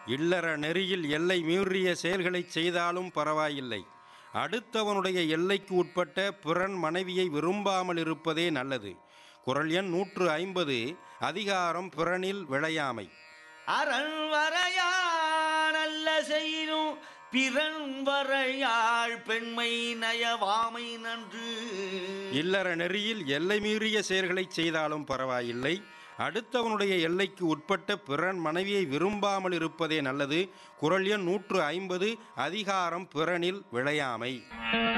இல்லற நெறியில் எல்லை மீறிய செயல்களை செய்தாலும் பரவாயில்லை அடுத்தவனுடைய எல்லைக்கு உட்பட்ட பிறன் மனைவியை விரும்பாமல் இருப்பதே நல்லது குரல் எண் நூற்று ஐம்பது அதிகாரம் பிறனில் விளையாமை அரண் வரையானல்ல செய்யும் பிறன் வரையாள் பெண்மை நயவாமை நன்று இல்லற நெறியில் எல்லை மீறிய செயல்களை செய்தாலும் பரவாயில்லை அடுத்தவனுடைய எல்லைக்கு உட்பட்ட பிறன் மனைவியை விரும்பாமல் இருப்பதே நல்லது குரல் எண் நூற்று ஐம்பது அதிகாரம் பிறனில் விளையாமை